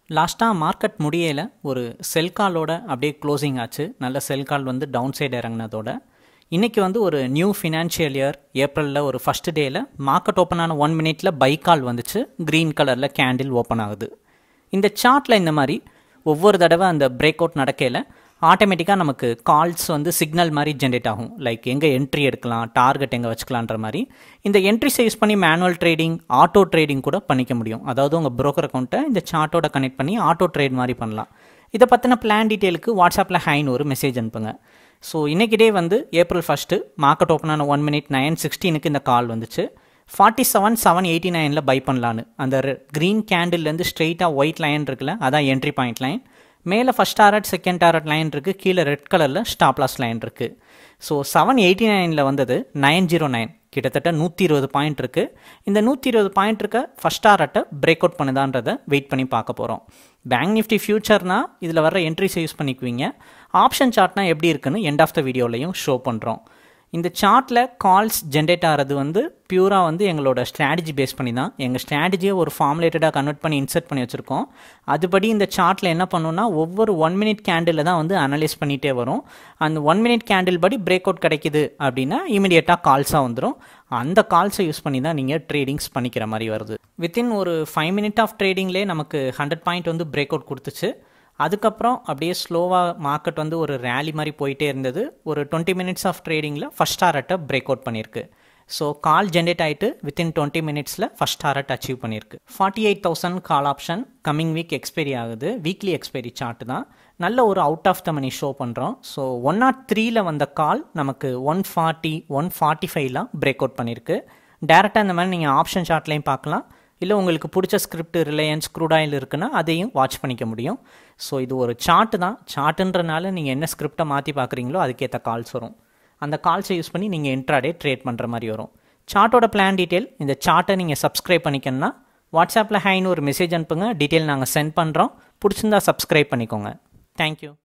லாஸ்ட்டாக மார்க்கெட் முடியல ஒரு செல் காலோட அப்படியே க்ளோசிங் ஆச்சு நல்ல செல் கால் வந்து டவுன் சைடு இறங்கினதோட இன்றைக்கி வந்து ஒரு நியூ ஃபினான்ஷியல் இயர் ஏப்ரலில் ஒரு ஃபஸ்ட் டேயில் மார்க்கெட் ஓப்பன் ஆன ஒன் மினிட்ல பை கால் வந்துச்சு க்ரீன் கலரில் கேண்டில் ஓப்பன் ஆகுது இந்த சார்ட்டில் இந்த மாதிரி ஒவ்வொரு தடவை அந்த பிரேக் அவுட் நடக்கையில் ஆட்டோமேட்டிக்காக நமக்கு கால்ஸ் வந்து சிக்னல் மாதிரி ஜென்ரேட் ஆகும் லைக் எங்கே என்ட்ரி எடுக்கலாம் டார்கெட் எங்கே வச்சுக்கலான்ற மாதிரி இந்த என்ட்ரிஸை யூஸ் பண்ணி மேனுவல் ட்ரேடிங் ஆட்டோ ட்ரேடிங் கூட பண்ணிக்க முடியும் அதாவது உங்கள் broker அக்கௌண்ட்டை இந்த சார்ட்டோட கனெக்ட் பண்ணி ஆட்டோ ட்ரேட் மாதிரி பண்ணலாம் இதை பற்றின பிளான் டீட்டெயிலுக்கு வாட்ஸ்அப்பில் ஹைன்னு ஒரு மெசேஜ் அனுப்புங்க ஸோ இன்றைக்கி டே வந்து ஏப்ரல் ஃபஸ்ட்டு மார்க்கெட் ஓப்பன் ஆன ஒன் மினிட் நைன் சிக்ஸ்டீனுக்கு இந்த கால் வந்துச்சு ஃபார்ட்டி செவன் செவன் எயிட்டி நைனில் பை பண்ணலான்னு அந்த க்ரீன் கேண்டில்லேருந்து ஸ்ட்ரெயிட்டாக ஒயிட் லைன் இருக்குல்ல அதான் என்ட்ரி பாயிண்ட் லைன் மேலே first target second target line இருக்குது கீழே ரெட் கலரில் ஸ்டாப்லாஸ் லைன் இருக்குது ஸோ செவன் எயிட்டி நைனில் வந்தது நைன் ஜீரோ நைன் கிட்டத்தட்ட நூற்றி இருபது பாயிண்ட் இருக்குது இந்த நூற்றி இருபது பாயிண்ட் இருக்க ஃபஸ்ட் டாரட்டை பிரேக் அவுட் பண்ணுதான்றதை வெயிட் பண்ணி பார்க்க போகிறோம் பேங்க் நிஃப்டி ஃபியூச்சர்னா இதில் வர என்ட்ரிஸை யூஸ் பண்ணிக்குவீங்க ஆப்ஷன் சார்ட்னா எப்படி இருக்குன்னு எண்ட் ஆஃப் த வீடியோலையும் ஷோ பண்ணுறோம் இந்த சார்ட்டில் கால்ஸ் ஜென்ரேட் ஆகிறது வந்து பியூராக வந்து எங்களோட ஸ்ட்ராட்டஜி பேஸ் பண்ணி தான் எங்கள் ஸ்ட்ராட்டஜியை ஒரு ஃபார்முலேட்டடாக கன்வெர்ட் பண்ணி இன்சர்ட் பண்ணி வச்சுருக்கோம் அதுபடி இந்த சார்ட்டில் என்ன பண்ணோம்னா ஒவ்வொரு ஒன் மினிட் கேண்டில் தான் வந்து அனலைஸ் பண்ணிகிட்டே வரும் அந்த ஒன் மினிட் கேண்டில் படி பிரேக் அவுட் கிடைக்குது அப்படின்னா இமீடியட்டாக கால்ஸாக வந்துடும் அந்த கால்ஸை யூஸ் பண்ணி தான் நீங்கள் ட்ரேடிங்ஸ் பண்ணிக்கிற மாதிரி வருது வித்தின் ஒரு ஃபைவ் மினிட் ஆஃப் ட்ரேடிங்லேயே நமக்கு ஹண்ட்ரட் பாயிண்ட் வந்து பிரேக் அவுட் கொடுத்துச்சு அதுக்கப்புறம் அப்படியே ஸ்லோவாக மார்க்கெட் வந்து ஒரு ரேலி மாதிரி போயிட்டே இருந்தது ஒரு டுவெண்ட்டி மினிட்ஸ் ஆஃப் ட்ரேடிங்கில் ஃபஸ்ட் டாரட்டை பிரேக் அவுட் பண்ணியிருக்கு ஸோ கால் ஜென்ரேட் ஆகிட்டு வித்தின் டுவெண்ட்டி மினிட்ஸில் ஃபஸ்ட் டாரட் அச்சீவ் பண்ணியிருக்கு forty eight thousand call option coming week expiry ஆகுது வீக்லி எக்ஸ்பைரி சார்ட் தான் நல்ல ஒரு அவுட் ஆஃப் த மணி ஷோ பண்ணுறோம் ஸோ ஒன் நாட் த்ரீல வந்த கால் நமக்கு ஒன் ஃபார்ட்டி ஒன் ஃபார்ட்டி ஃபைவ்லாம் பிரேக் அவுட் பண்ணியிருக்கு டேரெக்டாக இந்த மாதிரி நீங்கள் ஆப்ஷன் சார்ட்லேயும் பார்க்கலாம் இல்லை உங்களுக்கு பிடிச்ச ஸ்கிரிப்ட் ரிலையன்ஸ் க்ரூடாயில் இருக்குன்னா அதையும் வாட்ச் பண்ணிக்க முடியும் ஸோ இது ஒரு சார்ட்டு தான் சார்ட்டுன்றனால நீங்கள் என்ன ஸ்கிரிப்டை மாற்றி பார்க்குறீங்களோ அதுக்கேற்ற கால்ஸ் வரும் அந்த கால்ஸை யூஸ் பண்ணி நீங்கள் இன்ட்ராடே ட்ரேட் பண்ணுற மாதிரி வரும் சார்ட்டோட பிளான் டீட்டெயில் இந்த சார்ட்டை நீங்கள் சப்ஸ்கிரைப் பண்ணிக்கணும்னா வாட்ஸ்அப்பில் ஹைன்னு ஒரு மெசேஜ் அனுப்புங்க டீட்டெயில் நாங்கள் சென்ட் பண்ணுறோம் பிடிச்சிருந்தா சப்ஸ்கிரைப் பண்ணிக்கோங்க தேங்க்யூ